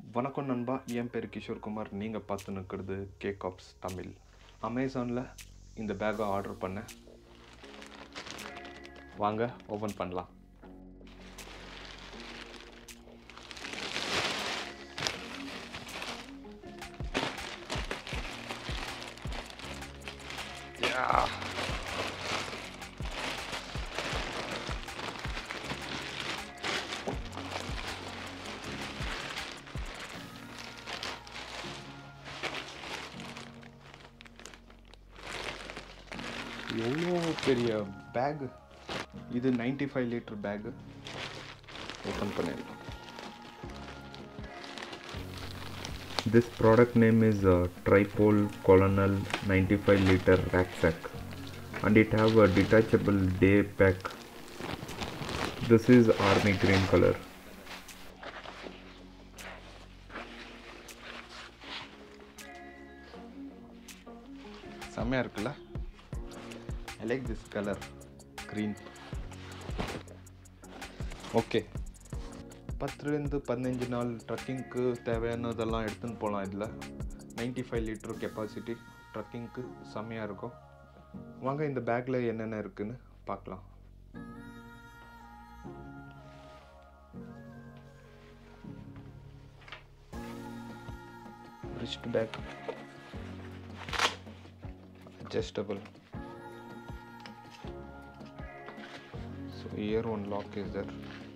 வணக்கம் நண்பா என் பேர் கிஷோர்குமார் நீங்கள் பார்த்து நிற்கிறது கேக் ஆப்ஸ் தமிழ் அமேசானில் இந்த பேக்கை ஆர்டர் பண்ணேன் வாங்க ஓப்பன் பண்ணலாம் Yeah. எவ்வளோ பெரிய பேகு இது 95 ஃபைவ் லிட்டர் பேகு ஓப்பன் பண்ணிடலாம் This product name is uh, Tripole Colonel 95 liter rucksack and it have a detachable day pack. This is army green color. செம்மையாக இருக்குல்ல I like this colour green okay பத்துலேருந்து பதினஞ்சு நாள் ட்ரக்கிங்க்கு தேவையானதெல்லாம் எடுத்துன்னு போகலாம் இதில் 95 ஃபைவ் லிட்டர் கெப்பாசிட்டி ட்ரக்கிங்க்கு செம்மையாக இருக்கும் வாங்க இந்த பேக்கில் என்னென்ன இருக்குன்னு பார்க்கலாம் wrist bag adjustable so here one lock is there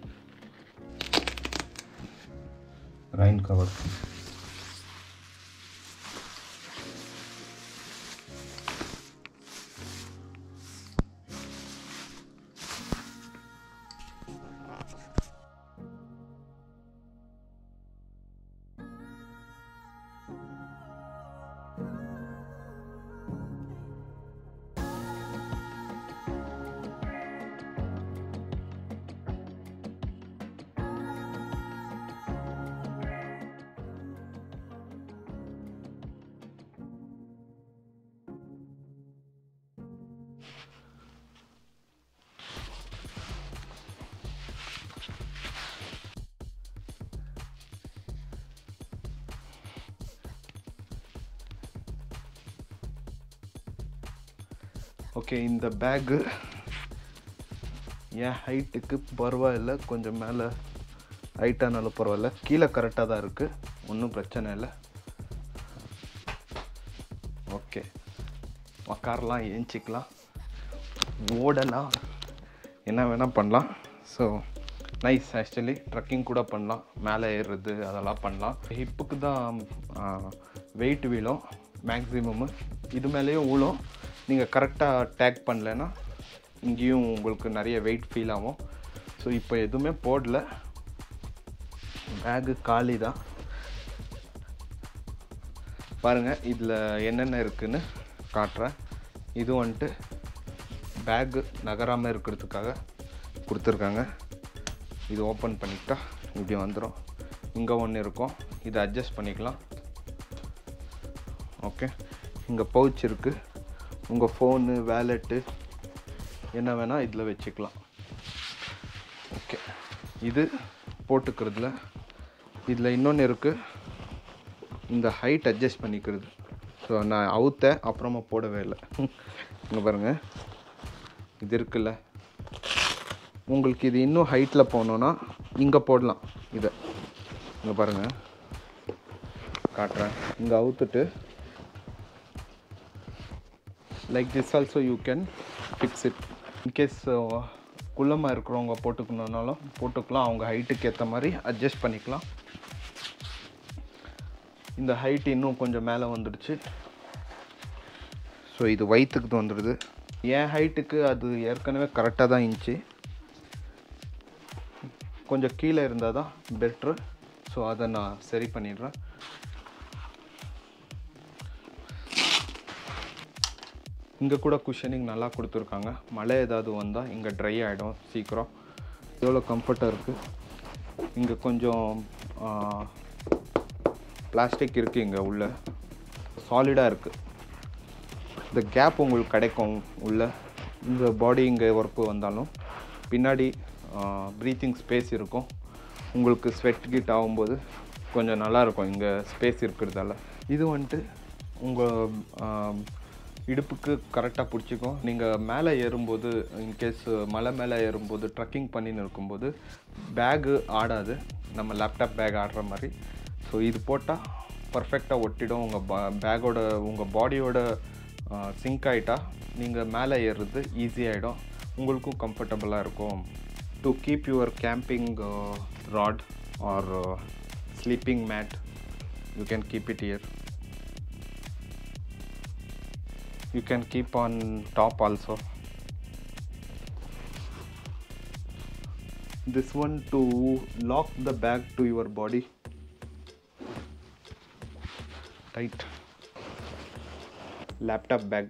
Rain cover. Okay இந்த பேக்கு என் ஹைட்டுக்கு பரவாயில்ல கொஞ்சம் மேலே ஹைட்டானாலும் பரவாயில்ல கீழே கரெக்டாக தான் இருக்குது ஒன்றும் பிரச்சனை இல்லை ஓகே உக்காரலாம் ஏஞ்சிக்கலாம் ஓடலாம் என்ன வேணால் பண்ணலாம் ஸோ நைஸ் ஆக்சுவலி ட்ரக்கிங் கூட பண்ணலாம் மேலே ஏறுறது அதெல்லாம் பண்ணலாம் ஹிப்புக்கு தான் வெயிட் வீழும் மேக்ஸிமம்மு இது மேலேயும் விழும் நீங்கள் கரெக்டாக டேக் பண்ணலைன்னா இங்கேயும் உங்களுக்கு நிறைய வெயிட் ஃபீல் ஆகும் ஸோ இப்போ எதுவுமே போடல பேகு காலி தான் பாருங்கள் இதில் என்னென்ன இருக்குன்னு காட்டுறேன் இது வந்துட்டு பேகு நகராமல் இருக்கிறதுக்காக கொடுத்துருக்காங்க இது ஓப்பன் பண்ணிக்கிட்டா இப்படி வந்துடும் இங்கே ஒன்று இருக்கும் இதை அட்ஜஸ்ட் பண்ணிக்கலாம் ஓகே இங்கே பவுச் இருக்குது உங்கள் ஃபோனு வேலெட்டு என்ன வேணால் இதில் வச்சுக்கலாம் ஓகே இது போட்டுக்கிறதுல இதில் இன்னொன்று இருக்குது இந்த ஹைட் அட்ஜஸ்ட் பண்ணிக்கிறது ஸோ நான் அவுத்தேன் அப்புறமா போடவே இல்லை இங்கே பாருங்கள் இது இருக்குல்ல உங்களுக்கு இது இன்னும் ஹைட்டில் போகணுன்னா இங்கே போடலாம் இதை இங்கே பாருங்கள் காட்டுறேன் இங்கே அவுத்துட்டு like this also you can fix it in case குள்ளமாக இருக்கிறவங்க போட்டுக்கணுன்னாலும் போட்டுக்கலாம் அவங்க ஹைட்டுக்கு ஏற்ற மாதிரி அட்ஜஸ்ட் பண்ணிக்கலாம் இந்த ஹைட் இன்னும் கொஞ்சம் மேலே வந்துடுச்சு ஸோ இது வயிற்றுக்கு வந்துடுது என் ஹைட்டுக்கு அது ஏற்கனவே கரெக்டாக தான் இருந்துச்சு கொஞ்சம் கீழே இருந்தால் தான் பெட்ரு ஸோ அதை நான் சரி பண்ணிடுறேன் இங்கே கூட குஷனிங் நல்லா கொடுத்துருக்காங்க மழை ஏதாவது வந்தால் இங்கே ட்ரை ஆகிடும் சீக்கிரம் எவ்வளோ கம்ஃபர்ட்டாக இருக்குது இங்கே கொஞ்சம் பிளாஸ்டிக் இருக்குது இங்கே உள்ள சாலிடாக இருக்குது இந்த கேப் உங்களுக்கு கிடைக்கும் உள்ள இந்த பாடி இங்கே ஒர்க்கு வந்தாலும் பின்னாடி ப்ரீத்திங் ஸ்பேஸ் இருக்கும் உங்களுக்கு ஸ்வெட் கிட் ஆகும்போது கொஞ்சம் நல்லா இருக்கும் இங்கே ஸ்பேஸ் இருக்கிறதால இது வந்துட்டு உங்கள் இடுப்புக்கு கரெக்டாக பிடிச்சிக்கும் நீங்கள் மேலே ஏறும்போது இன்கேஸ் மலை மேலே ஏறும்போது ட்ரக்கிங் பண்ணின்னு இருக்கும்போது பேகு ஆடாது நம்ம லேப்டாப் பேக் ஆடுற மாதிரி ஸோ இது போட்டால் பர்ஃபெக்டாக ஒட்டிடும் உங்கள் பா பேக்கோட உங்கள் பாடியோட சிங்க் ஆகிட்டா நீங்கள் மேலே ஏறுறது ஈஸியாகிடும் உங்களுக்கும் கம்ஃபர்டபுளாக இருக்கும் to keep your camping rod or sleeping mat you can keep it here you can keep on top also this one to lock the bag to your body tight laptop bag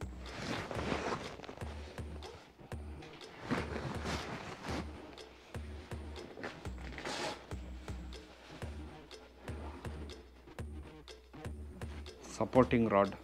supporting rod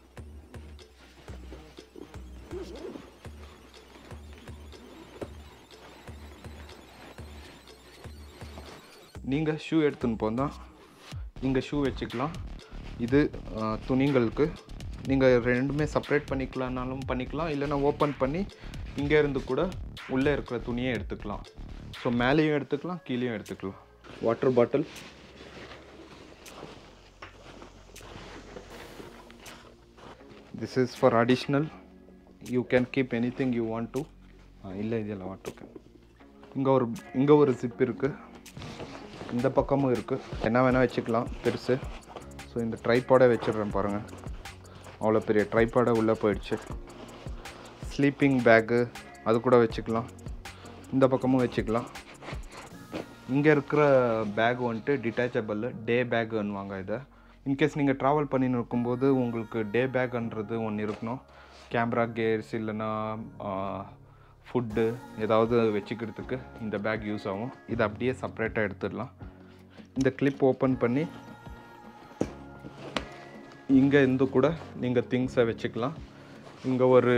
நீங்கள் shoe எடுத்துன்னு போனால் இங்கே shoe வச்சுக்கலாம் இது அஹ், துணிங்களுக்கு நீங்கள் ரெண்டுமே separate பண்ணிக்கலாம்னாலும் பண்ணிக்கலாம் இல்லைன்னா ஓப்பன் பண்ணி இங்கே இருந்து கூட உள்ளே இருக்கிற துணியை எடுத்துக்கலாம் ஸோ மேலேயும் எடுத்துக்கலாம் கீழேயும் எடுத்துக்கலாம் water bottle this is for additional you can keep any thing you want to இல்லை இதெல்லாம் வாட்டர் கேன் இங்கே ஒரு இங்கே ஒரு ஜிப் இருக்குது இந்த பக்கமும் இருக்குது என்ன வேணால் வச்சுக்கலாம் பெருசு ஸோ இந்த ட்ரைபாடை வச்சிடுறேன் பாருங்கள் அவ்வளோ பெரிய ட்ரைபாடை உள்ளே போயிடுச்சு ஸ்லீப்பிங் பேக்கு அது கூட வச்சுக்கலாம் இந்த பக்கமும் வச்சுக்கலாம் இங்கே இருக்கிற பேக் வந்துட்டு டிட்டாச்சபிள் டே பேக்குன்னுவாங்க இதை இன்கேஸ் நீங்கள் ட்ராவல் பண்ணின்னு இருக்கும்போது உங்களுக்கு டே பேக்ன்றது ஒன்று இருக்கணும் கேமரா கேர்ஸ் இல்லைன்னா ஃபுட்டு ஏதாவது வச்சுக்கிறதுக்கு இந்த பேக் யூஸ் ஆகும் இதை அப்படியே செப்பரேட்டாக எடுத்துடலாம் இந்த கிளிப் ஓப்பன் பண்ணி இங்கே இருந்து கூட நீங்கள் திங்ஸை வச்சுக்கலாம் இங்கே ஒரு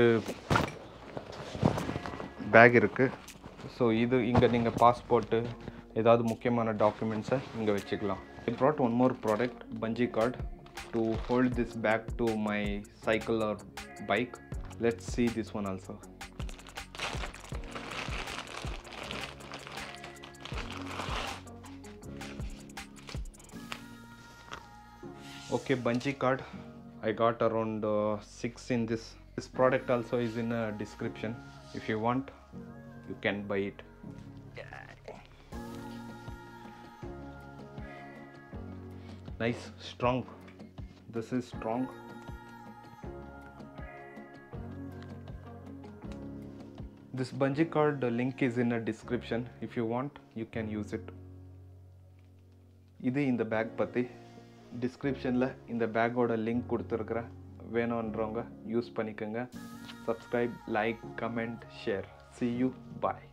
பேக் இருக்குது ஸோ இது இங்கே நீங்கள் பாஸ்போர்ட்டு ஏதாவது முக்கியமான டாக்குமெண்ட்ஸை இங்கே வச்சுக்கலாம் I brought one more product bungee cord to hold this bag to my cycle or bike let's see this one also okay bungee cord i got around uh, six in this this product also is in a description if you want you can buy it nice strong this is strong this bungee cord uh, link is in a description if you want you can use it இது இந்த back பற்றி டிஸ்கிரிப்ஷனில் இந்த பேக்கோட link கொடுத்துருக்குறேன் வேணுன்றவங்க use பண்ணிக்கோங்க subscribe like comment share see you bye